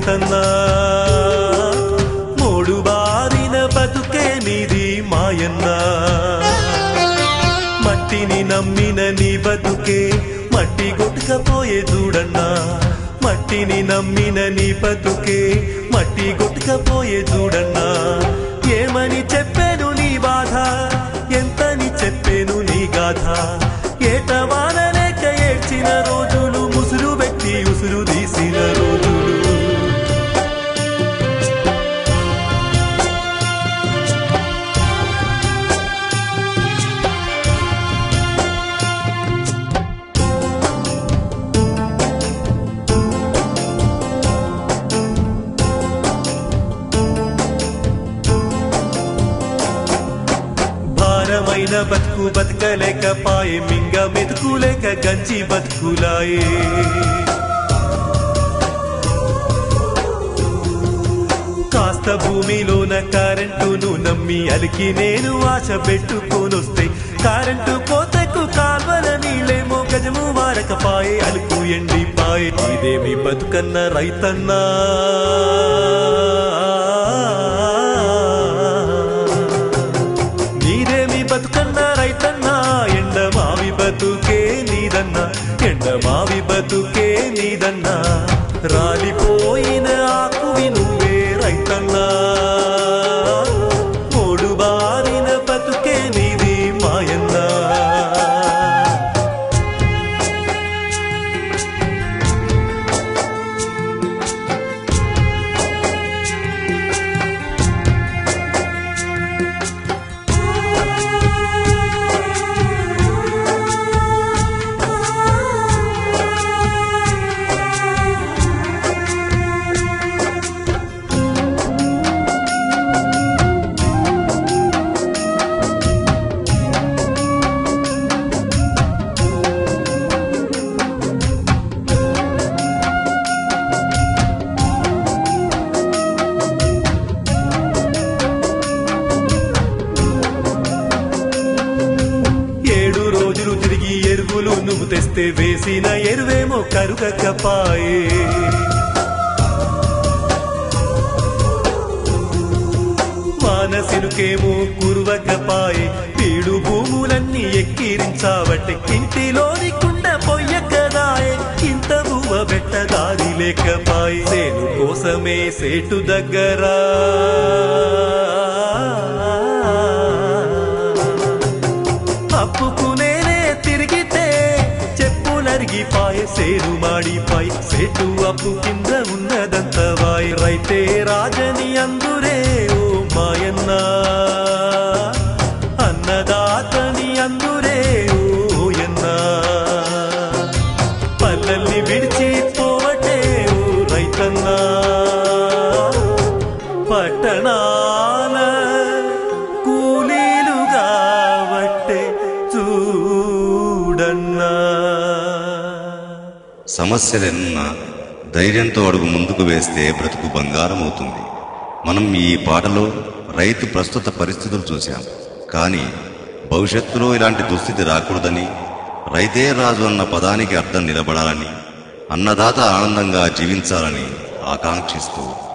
రైతన్నా మూడు బారిన బతుకే నీది మాయన్నా మట్టిని నమ్మిన నీ బతుకే మట్టి కొట్టుకపోయే చూడన్నా మట్టిని నమ్మిన నీ బతుకే మట్టి కొట్టుకపోయే చూడన్నా ఏమని చెప్పాను నీ బాధ ఎంతని చెప్పాను నీ గాథ ఏటవాన లేక ఏడ్చిన రోజులు ముసురు పెట్టి ఉసురు తీసిన రోజులు భారమైన బతుకు బతకలేకపాయే మింగ మెతుకులేక గంజి బతుకులాయే కాస్త భూమిలోన కరెంటును నమ్మి అలికి నేను ఆశ పెట్టుకోనొస్తే కరెంటు కోతకు కాల్వల నీళ్ళేమో గజము వారకపాయే అలుకు ఎండిపాయే ఇదేమి బతుకన్న రైతన్నా నీదేమి బతుకన్న రైతన్నా ఎండ మావి బతుకే నీదన్నా ఎండ మావి బతుకే నీదన్నా రాలిపోయిన ఆకువి నువ్వే రైతన్నా మూడు బారిన బతుకే నీది మాయన్నా ఏడు రోజులు తిరిగి ఎరువులు నువ్వు తెస్తే వేసిన ఎరువేమో కరుగకపాయే మానసినుకేమో కురువకపాయే పీడు భూములన్నీ ఎక్కిరించావట్టే ఇంటిలోని కుండ పొయ్యకదాయే ఇంత బువ్వ బెట్ట దారి లేకపాయే సేను కోసమే సేటు దగ్గరా అప్పుకునేనే తిరిగితే చెప్పులరిగిపాయే సేరు మాడిపాయ్ సేటు అప్పు కింద ఉన్నదంత వాయ్ రైతే రాజని అందురే ఓ మాయన్నా అన్నదాతని అందురే ఓయన్నా పల్లల్ని విడిచి పోవటే ఓ రైతన్నా పట్టణాల కూలీలుగా వట్టే చూడన్నా సమస్యలెన్నా ధైర్యంతో అడుగు ముందుకు వేస్తే బ్రతుకు బంగారం అవుతుంది మనం ఈ పాటలో రైతు ప్రస్తుత పరిస్థితులు చూశాం కానీ భవిష్యత్తులో ఇలాంటి దుస్థితి రాకూడదని రైతే రాజు అన్న పదానికి అర్థం నిలబడాలని అన్నదాత ఆనందంగా జీవించాలని ఆకాంక్షిస్తూ